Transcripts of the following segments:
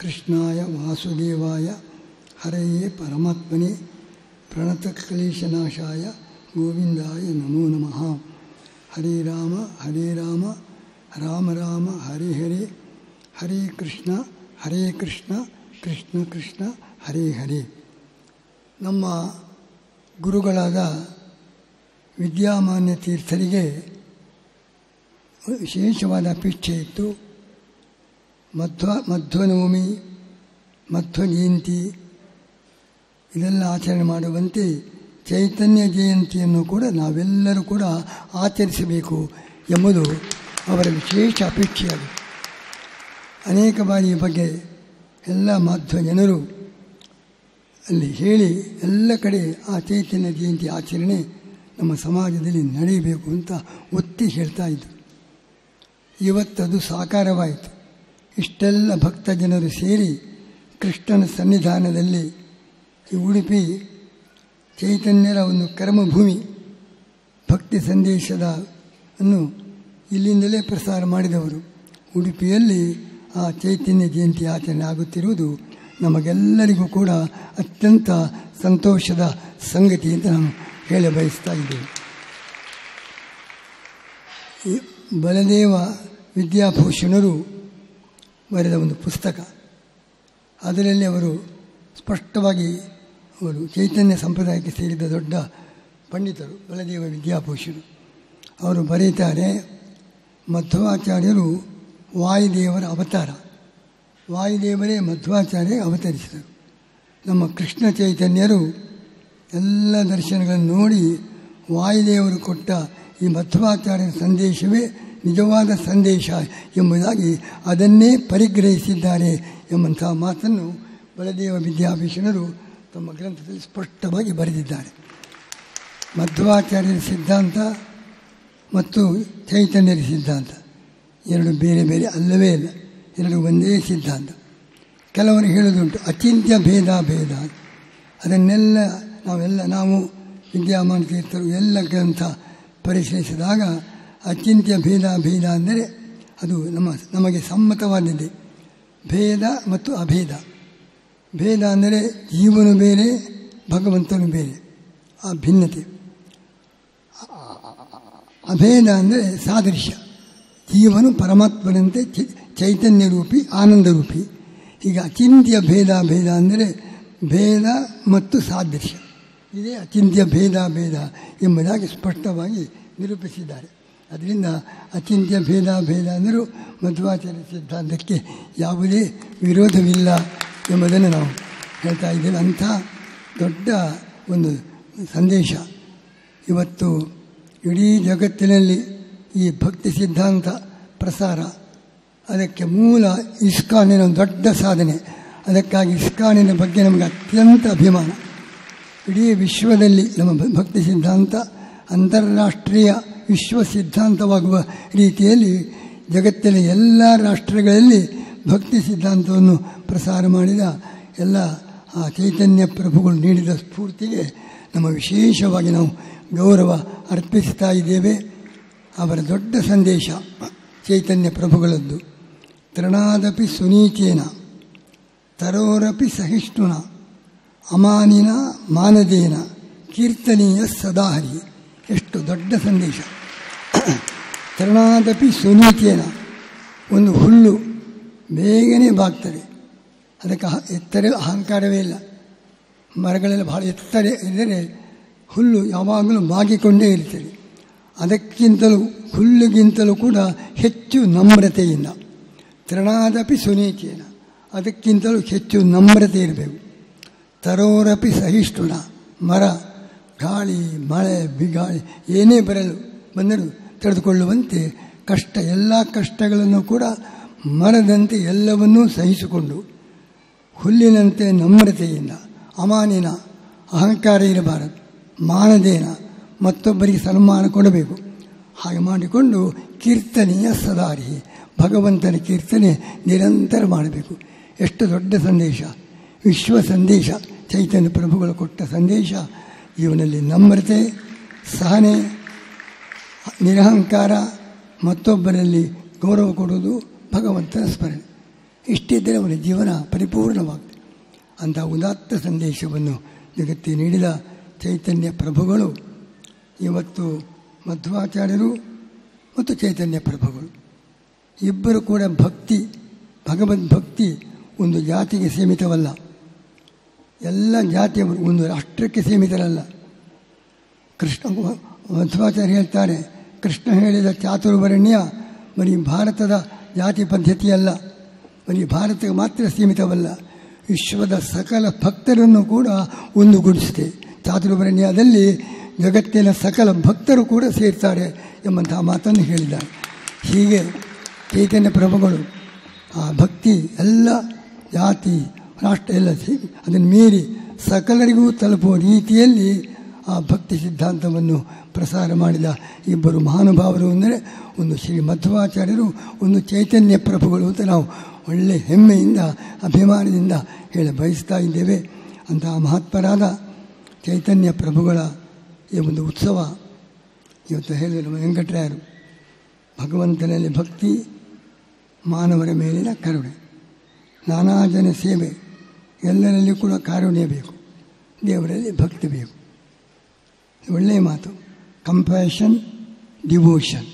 ಕೃಷ್ಣಾಯ ವಾಸುದೇವಾಯ ಹರಯೇ ಪರಮಾತ್ಮನೇ ಪ್ರಣತಕ್ಲೇಶನಾಶಾಯ ಗೋವಿಂದಾಯ ನಮೋ ನಮಃ ಹರೇ ರಾಮ ಹರೇ ರಾಮ ರಾಮ ರಾಮ ಹರೇ ಹರೇ ಹರೇ ಕೃಷ್ಣ ಹರೇ ಕೃಷ್ಣ ಕೃಷ್ಣ ಕೃಷ್ಣ ಹರೇ ಹರೇ ನಮ್ಮ ಗುರುಗಳಾದ ವಿದ್ಯಾಮಾನ್ಯ ತೀರ್ಥರಿಗೆ ವಿಶೇಷವಾದ ಅಪೇಕ್ಷೆ ಇತ್ತು ಮಧ್ವ ಮಧ್ವನವಮಿ ಮಧ್ವ ಜಯಂತಿ ಇದೆಲ್ಲ ಆಚರಣೆ ಮಾಡುವಂತೆ ಚೈತನ್ಯ ಜಯಂತಿಯನ್ನು ಕೂಡ ನಾವೆಲ್ಲರೂ ಕೂಡ ಆಚರಿಸಬೇಕು ಎಂಬುದು ಅವರ ವಿಶೇಷ ಅಪೇಕ್ಷೆಯಾಗಿದೆ ಅನೇಕ ಬಾರಿ ಈ ಬಗ್ಗೆ ಎಲ್ಲ ಮಾಧ್ವ ಜನರು ಅಲ್ಲಿ ಹೇಳಿ ಎಲ್ಲ ಕಡೆ ಆ ಚೈತನ್ಯ ಜಯಂತಿ ಆಚರಣೆ ನಮ್ಮ ಸಮಾಜದಲ್ಲಿ ನಡೆಯಬೇಕು ಅಂತ ಒತ್ತಿ ಹೇಳ್ತಾ ಇದ್ದರು ಇವತ್ತದು ಸಾಕಾರವಾಯಿತು ಇಷ್ಟೆಲ್ಲ ಭಕ್ತ ಜನರು ಸೇರಿ ಕೃಷ್ಣನ ಸನ್ನಿಧಾನದಲ್ಲಿ ಈ ಉಡುಪಿ ಚೈತನ್ಯರ ಒಂದು ಕರ್ಮಭೂಮಿ ಭಕ್ತಿ ಸಂದೇಶದ ಅನ್ನು ಇಲ್ಲಿಂದಲೇ ಪ್ರಸಾರ ಮಾಡಿದವರು ಉಡುಪಿಯಲ್ಲಿ ಆ ಚೈತನ್ಯ ಜಯಂತಿ ಆಚರಣೆ ಆಗುತ್ತಿರುವುದು ನಮಗೆಲ್ಲರಿಗೂ ಕೂಡ ಅತ್ಯಂತ ಸಂತೋಷದ ಸಂಗತಿ ಅಂತ ನಾನು ಹೇಳ ಬಯಸ್ತಾ ಇದ್ದೇನೆ ಈ ಬಲದೇವ ವಿದ್ಯಾಭೂಷಣರು ಬರೆದ ಒಂದು ಪುಸ್ತಕ ಅದರಲ್ಲಿ ಅವರು ಸ್ಪಷ್ಟವಾಗಿ ಅವರು ಚೈತನ್ಯ ಸಂಪ್ರದಾಯಕ್ಕೆ ಸೇರಿದ ದೊಡ್ಡ ಪಂಡಿತರು ಬಲದೇವ ವಿದ್ಯಾಭೂಷಣ ಅವರು ಬರೀತಾರೆ ಮಧ್ವಾಚಾರ್ಯರು ವಾಯುದೇವರ ಅವತಾರ ವಾಯುದೇವರೇ ಮಧ್ವಾಚಾರ್ಯ ಅವತರಿಸಿದರು ನಮ್ಮ ಕೃಷ್ಣ ಚೈತನ್ಯರು ಎಲ್ಲ ದರ್ಶನಗಳನ್ನು ನೋಡಿ ವಾಯುದೇವರು ಕೊಟ್ಟ ಈ ಮಧ್ವಾಚಾರ್ಯರ ಸಂದೇಶವೇ ನಿಜವಾದ ಸಂದೇಶ ಎಂಬುದಾಗಿ ಅದನ್ನೇ ಪರಿಗ್ರಹಿಸಿದ್ದಾರೆ ಎಂಬಂತಹ ಮಾತನ್ನು ಬಲದೇವ ವಿದ್ಯಾಭೀಷಣರು ತಮ್ಮ ಗ್ರಂಥದಲ್ಲಿ ಸ್ಪಷ್ಟವಾಗಿ ಬರೆದಿದ್ದಾರೆ ಮಧ್ವಾಚಾರ್ಯರ ಸಿದ್ಧಾಂತ ಮತ್ತು ಚೈತನ್ಯರ ಸಿದ್ಧಾಂತ ಎರಡು ಬೇರೆ ಬೇರೆ ಅಲ್ಲವೇ ಇಲ್ಲ ಎರಡು ಒಂದೇ ಸಿದ್ಧಾಂತ ಕೆಲವರು ಹೇಳೋದುಂಟು ಅಚಿಂತ್ಯ ಭೇದ ಭೇದ ಅದನ್ನೆಲ್ಲ ನಾವೆಲ್ಲ ನಾವು ವಿದ್ಯಾಮಾನ ತೀರ್ಥರು ಎಲ್ಲ ಗ್ರಂಥ ಪರಿಶೀಲಿಸಿದಾಗ ಅಚಿಂತ್ಯ ಭೇದ ಭೇದ ಅಂದರೆ ಅದು ನಮ್ಮ ನಮಗೆ ಸಮ್ಮತವಾದದ್ದೇ ಭೇದ ಮತ್ತು ಅಭೇದ ಭೇದ ಅಂದರೆ ಜೀವನು ಬೇರೆ ಭಗವಂತನು ಬೇರೆ ಆ ಭಿನ್ನತೆ ಅಭೇದ ಅಂದರೆ ಸಾದೃಶ್ಯ ಜೀವನು ಪರಮಾತ್ಮನಂತೆ ಚೈತನ್ಯ ರೂಪಿ ಆನಂದ ರೂಪಿ ಈಗ ಅಚಿಂತ್ಯ ಭೇದ ಭೇದ ಅಂದರೆ ಭೇದ ಮತ್ತು ಸಾದೃಶ್ಯ ಇದೇ ಅಚಿಂತ್ಯ ಭೇದ ಭೇದ ಎಂಬುದಾಗಿ ಸ್ಪಷ್ಟವಾಗಿ ನಿರೂಪಿಸಿದ್ದಾರೆ ಅದರಿಂದ ಅಚಿಂತ್ಯ ಭೇದ ಭೇದ ಅಂದರೂ ಮಧ್ವಾಚಾರ್ಯ ಸಿದ್ಧಾಂತಕ್ಕೆ ಯಾವುದೇ ವಿರೋಧವಿಲ್ಲ ಎಂಬುದನ್ನು ನಾವು ಹೇಳ್ತಾ ಇದ್ದೇವೆ ಅಂಥ ದೊಡ್ಡ ಒಂದು ಸಂದೇಶ ಇವತ್ತು ಇಡೀ ಜಗತ್ತಿನಲ್ಲಿ ಈ ಭಕ್ತಿ ಸಿದ್ಧಾಂತ ಪ್ರಸಾರ ಅದಕ್ಕೆ ಮೂಲ ಇಸ್ಕಾನಿನ ದೊಡ್ಡ ಸಾಧನೆ ಅದಕ್ಕಾಗಿ ಇಸ್ಕಾನಿನ ಬಗ್ಗೆ ನಮಗೆ ಅತ್ಯಂತ ಅಭಿಮಾನ ಇಡೀ ವಿಶ್ವದಲ್ಲಿ ನಮ್ಮ ಭಕ್ತಿ ಸಿದ್ಧಾಂತ ಅಂತಾರಾಷ್ಟ್ರೀಯ ವಿಶ್ವ ಸಿದ್ಧಾಂತವಾಗುವ ರೀತಿಯಲ್ಲಿ ಜಗತ್ತಿನ ಎಲ್ಲ ರಾಷ್ಟ್ರಗಳಲ್ಲಿ ಭಕ್ತಿ ಸಿದ್ಧಾಂತವನ್ನು ಪ್ರಸಾರ ಮಾಡಿದ ಎಲ್ಲ ಆ ಚೈತನ್ಯ ಪ್ರಭುಗಳು ನೀಡಿದ ಸ್ಫೂರ್ತಿಗೆ ನಮ್ಮ ವಿಶೇಷವಾಗಿ ನಾವು ಗೌರವ ಅರ್ಪಿಸ್ತಾ ಇದ್ದೇವೆ ಅವರ ದೊಡ್ಡ ಸಂದೇಶ ಚೈತನ್ಯ ಪ್ರಭುಗಳದ್ದು ತೃಣಾದಪಿ ಸುನೀಚೇನ ತರೋರಪಿ ಸಹಿಷ್ಣುನ ಅಮಾನಿನ ಮಾನದೇನ ಕೀರ್ತನೀಯ ಸದಾಹರಿ ಎಷ್ಟು ದೊಡ್ಡ ಸಂದೇಶ ತೃಣಾದಪಿ ಸುನೀಚೇನ ಒಂದು ಹುಲ್ಲು ಬೇಗನೆ ಬಾಗ್ತದೆ ಅದಕ್ಕೆ ಎತ್ತರ ಅಹಂಕಾರವೇ ಇಲ್ಲ ಮರಗಳೆಲ್ಲ ಬಹಳ ಎತ್ತರ ಇದ್ದರೆ ಹುಲ್ಲು ಯಾವಾಗಲೂ ಬಾಗಿಕೊಂಡೇ ಇರ್ತದೆ ಅದಕ್ಕಿಂತಲೂ ಹುಲ್ಲಿಗಿಂತಲೂ ಕೂಡ ಹೆಚ್ಚು ನಮ್ರತೆಯಿಂದ ತೃಣಾದಪಿ ಸುನೀಚೇನ ಅದಕ್ಕಿಂತಲೂ ಹೆಚ್ಚು ನಮ್ರತೆ ಇರಬೇಕು ತರೋರಪಿ ಸಹಿಷ್ಣುಣ ಮರ ಗಾಳಿ ಮಳೆ ಬಿಗಾಳಿ ಏನೇ ಬರಲು ಬಂದರೂ ತಡೆದುಕೊಳ್ಳುವಂತೆ ಕಷ್ಟ ಎಲ್ಲ ಕಷ್ಟಗಳನ್ನು ಕೂಡ ಮರದಂತೆ ಎಲ್ಲವನ್ನೂ ಸಹಿಸಿಕೊಂಡು ಹುಲ್ಲಿನಂತೆ ನಮ್ರತೆಯಿಂದ ಅಮಾನಿನ ಅಹಂಕಾರ ಇರಬಾರದು ಮಾನದೇನ ಮತ್ತೊಬ್ಬರಿಗೆ ಸನ್ಮಾನ ಕೊಡಬೇಕು ಹಾಗೆ ಮಾಡಿಕೊಂಡು ಕೀರ್ತನೆಯ ಸದಾರಿ ಭಗವಂತನ ಕೀರ್ತನೆ ನಿರಂತರ ಮಾಡಬೇಕು ಎಷ್ಟು ದೊಡ್ಡ ಸಂದೇಶ ವಿಶ್ವ ಸಂದೇಶ ಚೈತನ್ಯ ಪ್ರಭುಗಳು ಕೊಟ್ಟ ಸಂದೇಶ ಜೀವನದಲ್ಲಿ ನಮ್ರತೆ ಸಹನೆ ನಿರಹಂಕಾರ ಮತ್ತೊಬ್ಬರಲ್ಲಿ ಗೌರವ ಕೊಡುವುದು ಭಗವಂತನ ಸ್ಮರಣೆ ಇಷ್ಟಿದ್ದರೆ ಅವರ ಜೀವನ ಪರಿಪೂರ್ಣವಾಗ್ತದೆ ಅಂಥ ಉದಾತ್ತ ಸಂದೇಶವನ್ನು ಜಗತ್ತಿಗೆ ನೀಡಿದ ಚೈತನ್ಯ ಪ್ರಭುಗಳು ಇವತ್ತು ಮಧ್ವಾಚಾರ್ಯರು ಮತ್ತು ಚೈತನ್ಯ ಪ್ರಭುಗಳು ಇಬ್ಬರು ಕೂಡ ಭಕ್ತಿ ಭಗವದ್ ಭಕ್ತಿ ಒಂದು ಜಾತಿಗೆ ಸೀಮಿತವಲ್ಲ ಎಲ್ಲ ಜಾತಿಯವರು ಒಂದು ರಾಷ್ಟ್ರಕ್ಕೆ ಸೀಮಿತರಲ್ಲ ಕೃಷ್ಣ ಮಧ್ವಾಚಾರ್ಯ ಹೇಳ್ತಾರೆ ಕೃಷ್ಣ ಹೇಳಿದ ಚಾತುರ್ವರ್ಣ್ಯ ಬರೀ ಭಾರತದ ಜಾತಿ ಪದ್ಧತಿಯಲ್ಲ ಬರೀ ಭಾರತಕ್ಕೆ ಮಾತ್ರ ಸೀಮಿತವಲ್ಲ ವಿಶ್ವದ ಸಕಲ ಭಕ್ತರನ್ನು ಕೂಡ ಒಂದುಗೂಡಿಸಿದೆ ಚಾತುರ್ವರ್ಣ್ಯದಲ್ಲಿ ಜಗತ್ತಿನ ಸಕಲ ಭಕ್ತರು ಕೂಡ ಸೇರ್ತಾರೆ ಎಂಬಂತಹ ಮಾತನ್ನು ಹೇಳಿದ್ದಾರೆ ಹೀಗೆ ಚೈತನ್ಯ ಪ್ರಭುಗಳು ಆ ಭಕ್ತಿ ಎಲ್ಲ ಜಾತಿ ರಾಷ್ಟ್ರ ಎಲ್ಲ ಸೇ ಅದನ್ನು ಮೀರಿ ಸಕಲರಿಗೂ ತಲುಪುವ ರೀತಿಯಲ್ಲಿ ಆ ಭಕ್ತಿ ಸಿದ್ಧಾಂತವನ್ನು ಪ್ರಸಾರ ಮಾಡಿದ ಇಬ್ಬರು ಮಹಾನುಭಾವರು ಅಂದರೆ ಒಂದು ಶ್ರೀ ಮಧ್ವಾಚಾರ್ಯರು ಒಂದು ಚೈತನ್ಯ ಪ್ರಭುಗಳು ಅಂತ ನಾವು ಒಳ್ಳೆ ಹೆಮ್ಮೆಯಿಂದ ಅಭಿಮಾನದಿಂದ ಹೇಳ ಬಯಸ್ತಾ ಇದ್ದೇವೆ ಅಂತಹ ಮಹತ್ವರಾದ ಚೈತನ್ಯ ಪ್ರಭುಗಳ ಈ ಒಂದು ಉತ್ಸವ ಇವತ್ತು ಹೇಳಿದರು ವೆಂಕಟರಾಯರು ಭಗವಂತನಲ್ಲಿ ಭಕ್ತಿ ಮಾನವರ ಮೇಲಿನ ಕರುಣೆ ನಾನಾ ಜನ ಸೇವೆ ಎಲ್ಲರಲ್ಲಿ ಕೂಡ ಕಾರುಣ್ಯ ಬೇಕು ದೇವರಲ್ಲಿ ಭಕ್ತಿ ಬೇಕು ಒಳ್ಳೆಯ ಮಾತು ಕಂಪ್ಯಾಷನ್ ಡಿವೋಷನ್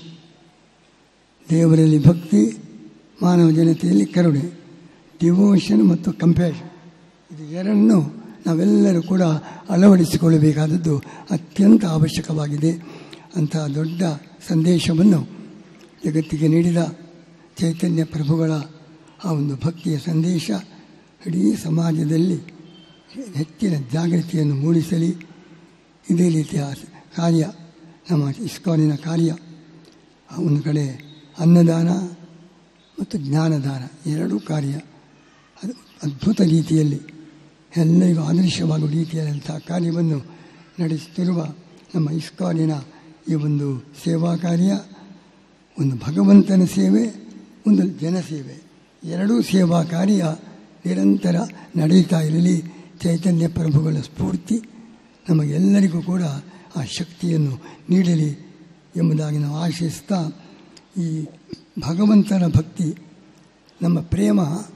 ದೇವರಲ್ಲಿ ಭಕ್ತಿ ಮಾನವ ಜನತೆಯಲ್ಲಿ ಕರುಣೆ ಡಿವೋಷನ್ ಮತ್ತು ಕಂಪ್ಯಾಷನ್ ಇದು ಎರಡನ್ನು ನಾವೆಲ್ಲರೂ ಕೂಡ ಅಳವಡಿಸಿಕೊಳ್ಳಬೇಕಾದದ್ದು ಅತ್ಯಂತ ಅವಶ್ಯಕವಾಗಿದೆ ಅಂತಹ ದೊಡ್ಡ ಸಂದೇಶವನ್ನು ಜಗತ್ತಿಗೆ ನೀಡಿದ ಚೈತನ್ಯ ಪ್ರಭುಗಳ ಆ ಒಂದು ಭಕ್ತಿಯ ಸಂದೇಶ ಇಡೀ ಸಮಾಜದಲ್ಲಿ ಹೆಚ್ಚಿನ ಜಾಗೃತಿಯನ್ನು ಮೂಡಿಸಲಿ ಇದೇ ರೀತಿಯ ಕಾರ್ಯ ನಮ್ಮ ಇಸ್ಕಾನಿನ ಕಾರ್ಯ ಒಂದು ಕಡೆ ಅನ್ನದಾನ ಮತ್ತು ಜ್ಞಾನದಾನ ಎರಡೂ ಕಾರ್ಯ ಅದು ಅದ್ಭುತ ರೀತಿಯಲ್ಲಿ ಎಲ್ಲರಿಗೂ ಆದರ್ಶವಾಗುವ ರೀತಿಯಾದಂಥ ಕಾರ್ಯವನ್ನು ನಡೆಸುತ್ತಿರುವ ನಮ್ಮ ಇಸ್ಕಾನಿನ ಈ ಒಂದು ಸೇವಾ ಕಾರ್ಯ ಒಂದು ಭಗವಂತನ ಸೇವೆ ಒಂದು ಜನಸೇವೆ ಎರಡೂ ಸೇವಾ ಕಾರ್ಯ ನಿರಂತರ ನಡೀತಾ ಇರಲಿ ಚೈತನ್ಯ ಪ್ರಭುಗಳ ಸ್ಫೂರ್ತಿ ನಮಗೆಲ್ಲರಿಗೂ ಕೂಡ ಆ ಶಕ್ತಿಯನ್ನು ನೀಡಲಿ ಎಂಬುದಾಗಿ ನಾವು ಆಶಿಸ್ತಾ ಈ ಭಗವಂತನ ಭಕ್ತಿ ನಮ್ಮ ಪ್ರೇಮ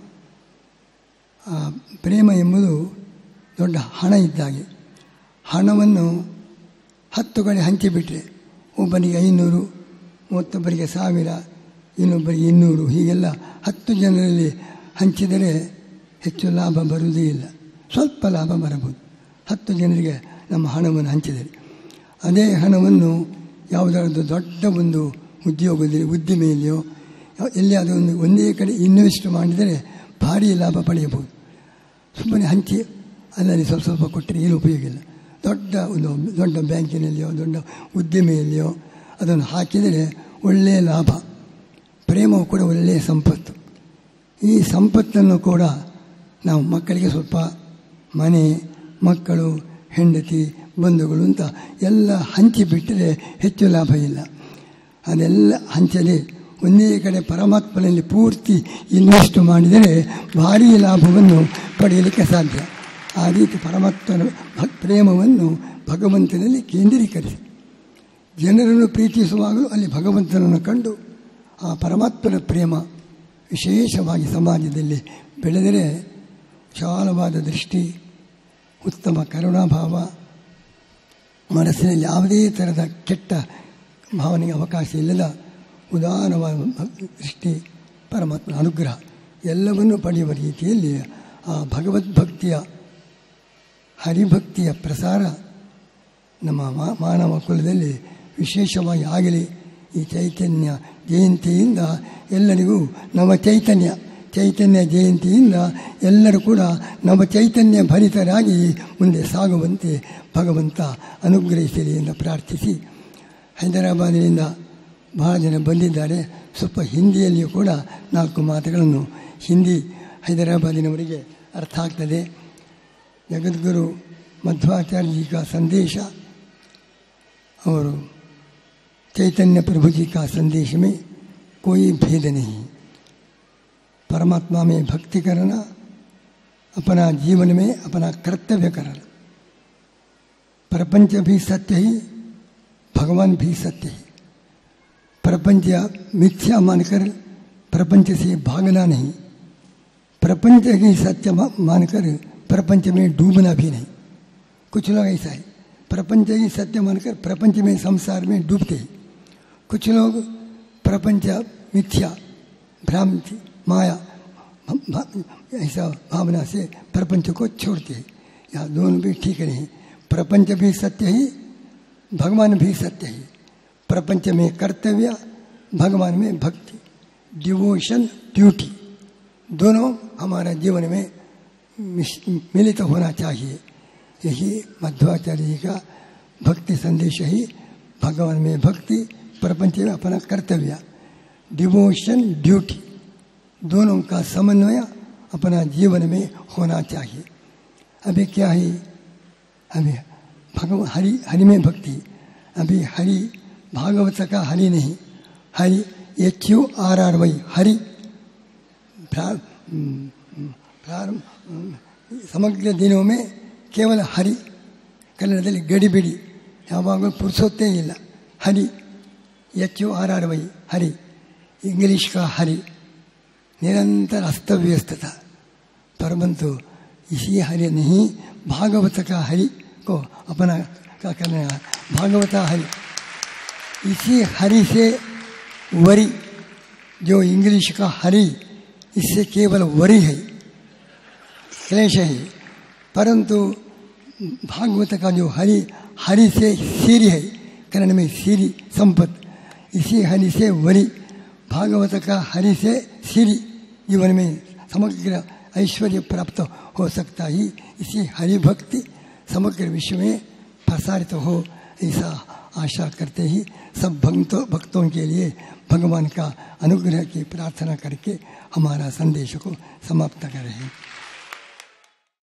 ಆ ಪ್ರೇಮ ಎಂಬುದು ದೊಡ್ಡ ಹಣ ಇದ್ದಾಗೆ ಹಣವನ್ನು ಹತ್ತು ಕಡೆ ಹಂಚಿಬಿಟ್ರೆ ಒಬ್ಬನಿಗೆ ಐನೂರು ಮತ್ತೊಬ್ಬರಿಗೆ ಸಾವಿರ ಇನ್ನೊಬ್ಬರಿಗೆ ಇನ್ನೂರು ಹೀಗೆಲ್ಲ ಹತ್ತು ಜನರಲ್ಲಿ ಹಂಚಿದರೆ ಹೆಚ್ಚು ಲಾಭ ಬರುವುದೇ ಇಲ್ಲ ಸ್ವಲ್ಪ ಲಾಭ ಬರಬಹುದು ಹತ್ತು ಜನರಿಗೆ ನಮ್ಮ ಹಣವನ್ನು ಹಂಚಿದರೆ ಅದೇ ಹಣವನ್ನು ಯಾವುದಾದ್ರೂ ದೊಡ್ಡ ಒಂದು ಉದ್ಯೋಗದಲ್ಲಿ ಉದ್ದಿಮೆಯಲ್ಲಿಯೋ ಎಲ್ಲಿಯಾದರೂ ಒಂದು ಒಂದೇ ಕಡೆ ಇನ್ವೆಸ್ಟ್ ಮಾಡಿದರೆ ಭಾರಿ ಲಾಭ ಪಡೆಯಬಹುದು ಸುಮ್ಮನೆ ಹಂಚಿ ಅದರಲ್ಲಿ ಸ್ವಲ್ಪ ಸ್ವಲ್ಪ ಕೊಟ್ಟರೆ ಏನು ಉಪಯೋಗ ಇಲ್ಲ ದೊಡ್ಡ ಒಂದು ದೊಡ್ಡ ಬ್ಯಾಂಕಿನಲ್ಲಿಯೋ ದೊಡ್ಡ ಉದ್ದಿಮೆಯಲ್ಲಿಯೋ ಅದನ್ನು ಹಾಕಿದರೆ ಒಳ್ಳೆಯ ಲಾಭ ಪ್ರೇಮವು ಕೂಡ ಒಳ್ಳೆಯ ಸಂಪತ್ತು ಈ ಸಂಪತ್ತನ್ನು ಕೂಡ ನಾವು ಮಕ್ಕಳಿಗೆ ಸ್ವಲ್ಪ ಮನೆ ಮಕ್ಕಳು ಹೆಂಡತಿ ಬಂಧುಗಳು ಅಂತ ಎಲ್ಲ ಹಂಚಿಬಿಟ್ಟರೆ ಹೆಚ್ಚು ಲಾಭ ಇಲ್ಲ ಅದೆಲ್ಲ ಹಂಚದೆ ಒಂದೇ ಕಡೆ ಪರಮಾತ್ಮನಲ್ಲಿ ಪೂರ್ತಿ ಇನ್ವೆಸ್ಟ್ ಮಾಡಿದರೆ ಭಾರೀ ಲಾಭವನ್ನು ಪಡೆಯಲಿಕ್ಕೆ ಸಾಧ್ಯ ಆ ರೀತಿ ಪರಮಾತ್ಮನ ಪ್ರೇಮವನ್ನು ಭಗವಂತನಲ್ಲಿ ಕೇಂದ್ರೀಕರಿಸಿ ಜನರನ್ನು ಪ್ರೀತಿಸುವಾಗಲೂ ಅಲ್ಲಿ ಭಗವಂತನನ್ನು ಕಂಡು ಆ ಪರಮಾತ್ಮನ ಪ್ರೇಮ ವಿಶೇಷವಾಗಿ ಸಮಾಜದಲ್ಲಿ ಬೆಳೆದರೆ ವಿಶಾಲವಾದ ದೃಷ್ಟಿ ಉತ್ತಮ ಕರುಣಾಭಾವ ಮನಸ್ಸಿನಲ್ಲಿ ಯಾವುದೇ ಥರದ ಕೆಟ್ಟ ಭಾವನೆಗೆ ಅವಕಾಶ ಇಲ್ಲದ ಉದಾರವಾದ ದೃಷ್ಟಿ ಪರಮಾತ್ಮನ ಅನುಗ್ರಹ ಎಲ್ಲವನ್ನೂ ಪಡೆಯುವ ರೀತಿಯಲ್ಲಿ ಆ ಭಗವದ್ಭಕ್ತಿಯ ಹರಿಭಕ್ತಿಯ ಪ್ರಸಾರ ನಮ್ಮ ಮಾನವ ಕುಲದಲ್ಲಿ ವಿಶೇಷವಾಗಿ ಆಗಲಿ ಈ ಚೈತನ್ಯ ಜಯಂತಿಯಿಂದ ಎಲ್ಲರಿಗೂ ನವ ಚೈತನ್ಯ ಚೈತನ್ಯ ಜಯಂತಿಯಿಂದ ಎಲ್ಲರೂ ಕೂಡ ನವ ಚೈತನ್ಯ ಭರಿತರಾಗಿ ಮುಂದೆ ಸಾಗುವಂತೆ ಭಗವಂತ ಅನುಗ್ರಹಿಸಲಿ ಎಂದು ಪ್ರಾರ್ಥಿಸಿ ಹೈದರಾಬಾದಿನಿಂದ ಬಹಳ ಜನ ಬಂದಿದ್ದಾರೆ ಸ್ವಲ್ಪ ಹಿಂದಿಯಲ್ಲಿಯೂ ಕೂಡ ನಾಲ್ಕು ಮಾತುಗಳನ್ನು ಹಿಂದಿ ಹೈದರಾಬಾದಿನವರಿಗೆ ಅರ್ಥ ಆಗ್ತದೆ ಜಗದ್ಗುರು मध्वाचार्य जी का संदेश और चैतन्य प्रभु जी का संदेश में कोई भेद नहीं परमात्मा में भक्ति करना अपना जीवन में अपना कर्तव्य करना प्रपंच भी सत्य ही भगवान भी सत्य ही प्रपंच मिथ्या मानकर प्रपंच से भागना नहीं प्रपंच ही सत्य मा- मानकर प्रपंच में डूबना भी नहीं कुछ लोग ऐसा है प्रपंच ही सत्य मानकर प्रपंच में संसार में डूबते हैं कुछ लोग प्रपंच मिथ्या भ्रांति माया भ- भ- ऐसा भावना से प्रपंच को छोड़ते हैं यह दोनों भी ठीक नहीं प्रपंच भी सत्य ही भगवान भी सत्य ही प्रपंच में कर्तव्य भगवान में भक्ति डिवोशन ड्यूटी दोनों हमारा जीवन में मिश- मिलित होना चाहिए यही मध्वाचार्य जी का भक्ति संदेश ही भगवान में भक्ति प्रपंच में अपना कर्तव्य डिवोशन ड्यूटी दोनों का समन्वय अपना जीवन में होना चाहिए अभी क्या है अभी भगवान हरि हरि में भक्ति अभी हरि भागवत का हरि नहीं hurry H U R R Y hurry प्रा- हम्म, ಪ್ರಾರಂಭ ಸಮಗ್ರ ದಿನವೊಮ್ಮೆ ಕೇವಲ ಹರಿ ಕನ್ನಡದಲ್ಲಿ ಗಡಿಬಿಡಿ ಯಾವಾಗಲೂ ಪುರುಸೊತ್ತೇ ಇಲ್ಲ hurry H U R R Y hurry English का हरि निरंतर अस्त व्यस्तता परंतु इसी हरि नहीं भागवत का हरि को अपना क्या करना है भागवत हरि इसी हरि से वरी जो इंग्लिश का हरि इससे केवल वरी है क्लेश है परंतु भागवत का जो हरि हरि से सीरी है कन्नड़ में सीरी संपत इसी हरि से वरी भागवत का हरि से सीरी जीवन में समग्र ऐश्वर्य प्राप्त हो सकता ही इसी हरि भक्ति समग्र विश्व में प्रसारित हो ऐसा आशा करते ही सब भक्तों भक्तों के लिए भगवान का अनुग्रह की प्रार्थना करके हमारा संदेश को समाप्त कर रहे हैं